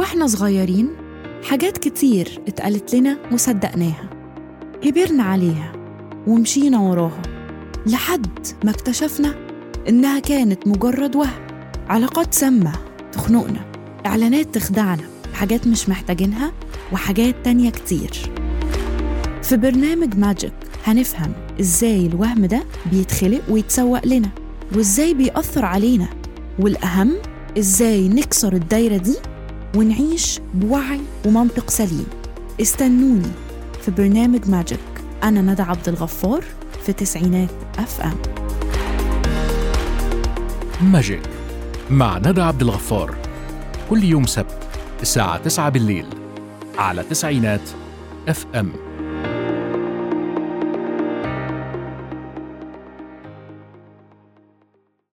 واحنا صغيرين حاجات كتير اتقالت لنا وصدقناها كبرنا عليها ومشينا وراها لحد ما اكتشفنا إنها كانت مجرد وهم علاقات سامة تخنقنا إعلانات تخدعنا حاجات مش محتاجينها وحاجات تانية كتير في برنامج ماجيك هنفهم إزاي الوهم ده بيتخلق ويتسوق لنا وإزاي بيأثر علينا والأهم إزاي نكسر الدايرة دي ونعيش بوعي ومنطق سليم استنوني في برنامج ماجيك أنا ندى عبد الغفار في تسعينات أف أم ماجيك مع ندى عبد الغفار كل يوم سبت الساعة 9 بالليل على تسعينات اف ام